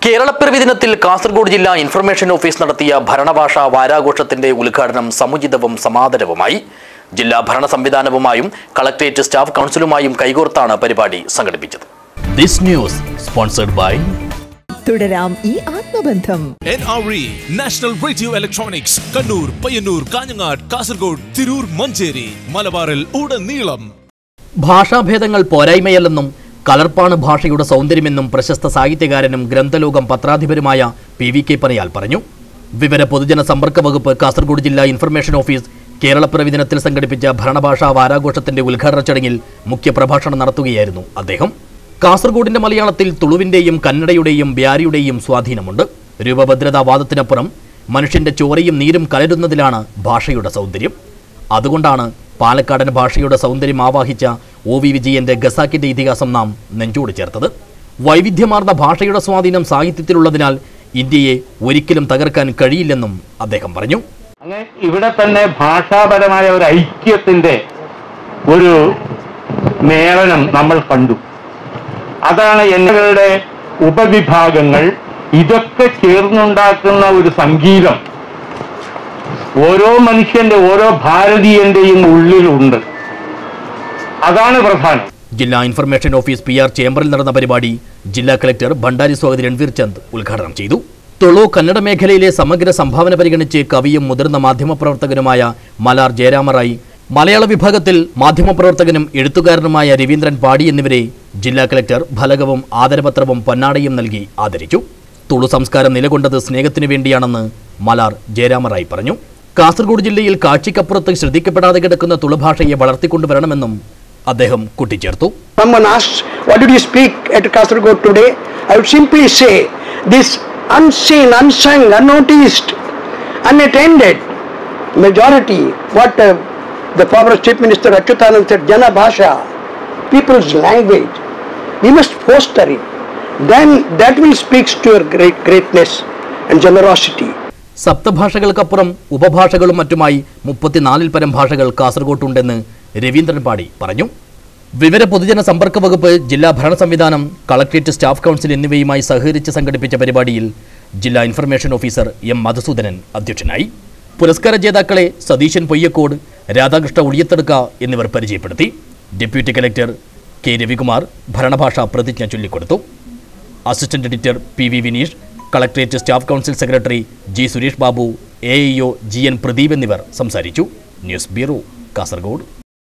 കേരളപ്പിറവി ദിനത്തിൽ കാസർഗോഡ് ജില്ലാ information office നടത്തിയ ഭരണഭാഷാ വാരാഘോഷത്തിന്റെ ഉദ്ഘാടനം സമുചിതവും സമാദരവുമായി ജില്ലാ ഭരണ സംവിധാനവുമായും കളക്ടറേറ്റ് സ്റ്റാഫ് കൗൺസിലുമായും കൈകോർത്താണ് പരിപാടി സംഘടിപ്പിച്ചത് ദിസ് ന്യൂസ് സ്പോൺസർഡ് ബൈ തുടരാം ഈ ആത്മബന്ധം N R E national radio electronics Kannur Payyanur Kanhangad Kasaragod Tirur Manjeri മലബാറിൽ ഉടനീളം ഭാഷാഭേദങ്ങൾ പോരായ്മയല്ലെന്നും കലർപ്പാണ് ഭാഷയുടെ സൗന്ദര്യമെന്നും പ്രശസ്ത സാഹിത്യകാരനും ഗ്രന്ഥലോകം പത്രാധിപരുമായ പി വി കെ പനയാൽ പറഞ്ഞു വിവര പൊതുജന സമ്പർക്ക വകുപ്പ് കാസർഗോഡ് ജില്ലാ ഇൻഫർമേഷൻ ഓഫീസ് കേരളപ്പിറവി ദിനത്തിൽ സംഘടിപ്പിച്ച ഭരണഭാഷാ വാരാഘോഷത്തിന്റെ ഉദ്ഘാടന ചടങ്ങിൽ മുഖ്യപ്രഭാഷണം നടത്തുകയായിരുന്നു അദ്ദേഹം കാസർഗോഡിന്റെ മലയാളത്തിൽ തുളുവിന്റെയും കന്നഡയുടെയും ബ്യാരിയുടെയും സ്വാധീനമുണ്ട് രൂപഭദ്രതാവാദത്തിനപ്പുറം മനുഷ്യന്റെ ചോരയും നീരും കലരുന്നതിലാണ് ഭാഷയുടെ സൗന്ദര്യം അതുകൊണ്ടാണ് പാലക്കാടൻ ഭാഷയുടെ സൗന്ദര്യം ആവാഹിച്ച ഒ വി വിജയന്റെ ഗസാക്കിന്റെ ഇതിഹാസം നാം നെഞ്ചോട് ചേർത്തത് വൈവിധ്യമാർന്ന ഭാഷയുടെ സ്വാധീനം സാഹിത്യത്തിലുള്ളതിനാൽ ഇന്ത്യയെ ഒരിക്കലും തകർക്കാൻ കഴിയില്ലെന്നും അദ്ദേഹം പറഞ്ഞു അങ്ങനെ ഇവിടെ തന്നെ ഭാഷാപരമായ ഒരു ഐക്യത്തിന്റെ ഒരു മേളനം നമ്മൾ കണ്ടു അതാണ് എന്നുകളുടെ ഉപവിഭാഗങ്ങൾ ഇതൊക്കെ ചേർന്നുണ്ടാക്കുന്ന ഒരു സംഗീതം ഓരോ മനുഷ്യന്റെ ഓരോ ഭാരതീയന്റെയും ഉള്ളിലുണ്ട് അതാണ് പ്രധാനം ജില്ലാ ഇൻഫർമേഷൻ ഓഫീസ് പി ആർ ചേംബറിൽ നടന്ന പരിപാടി ജില്ലാ കളക്ടർ ഭണ്ഡാരി സ്വാഗതി രൺവീർ ചന്ദ് ഉദ്ഘാടനം ചെയ്തു തുളു കന്നഡ മേഖലയിലെ സമഗ്ര സംഭാവന പരിഗണിച്ച് കവിയും മുതിർന്ന മാധ്യമപ്രവർത്തകനുമായ മലാർ ജയരാമറായി മലയാള വിഭാഗത്തിൽ മാധ്യമപ്രവർത്തകനും എഴുത്തുകാരനുമായ രവീന്ദ്രൻ പാടി എന്നിവരെ ജില്ലാ കളക്ടർ ഫലകവും ആദരപത്രവും പൊന്നാടയും നൽകി ആദരിച്ചു തുളു സംസ്കാരം നിലകൊണ്ടത് സ്നേഹത്തിനു വേണ്ടിയാണെന്ന് മലാർ ജയരാമറായി പറഞ്ഞു കാസർഗോഡ് ജില്ലയിൽ കാഴ്ചയ്ക്കപ്പുറത്ത് ശ്രദ്ധിക്കപ്പെടാതെ കിടക്കുന്ന തുളുഭാഷയെ വളർത്തിക്കൊണ്ടുവരണമെന്നും അദ്ദേഹം കൂട്ടിച്ചേർത്തു Someone asks, what did you speak at Kasargod today? I would simply say, this unseen, unsung, unnoticed, unattended majority, what uh, the former Chief Minister Achyutanand said, Jana Bhasha, people's language, we must foster it. Then that will speak to your great greatness and generosity. സപ്തഭാഷകൾക്കപ്പുറം ഉപഭാഷകളും മറ്റുമായി മുപ്പത്തിനാലിൽ പരം ഭാഷകൾ കാസർഗോട്ടുണ്ടെന്ന് രവീന്ദ്രൻ പാടി പറഞ്ഞു വിവര പൊതുജന സമ്പർക്ക വകുപ്പ് ജില്ലാ ഭരണ സംവിധാനം കളക്ട്രേറ്റ് സ്റ്റാഫ് കൗൺസിൽ എന്നിവയുമായി സഹകരിച്ച് സംഘടിപ്പിച്ച പരിപാടിയിൽ ജില്ലാ ഇൻഫർമേഷൻ ഓഫീസർ എം മധുസൂദനൻ അധ്യക്ഷനായി പുരസ്കാര ജേതാക്കളെ സതീശൻ പൊയ്യക്കോട് രാധാകൃഷ്ണ ഉളിയത്തെടുക്ക എന്നിവർ പരിചയപ്പെടുത്തി ഡെപ്യൂട്ടി കലക്ടർ കെ രവികുമാർ ഭരണഭാഷാ പ്രതിജ്ഞ ചൊല്ലിക്കൊടുത്തു assistant editor P V Vineesh collectorate staff council secretary G Suresh Babu A EO G N Pradeep എന്നിവർ സംസാരിച്ചു ന്യൂസ് ബ്യൂറോ കാസർഗോഡ്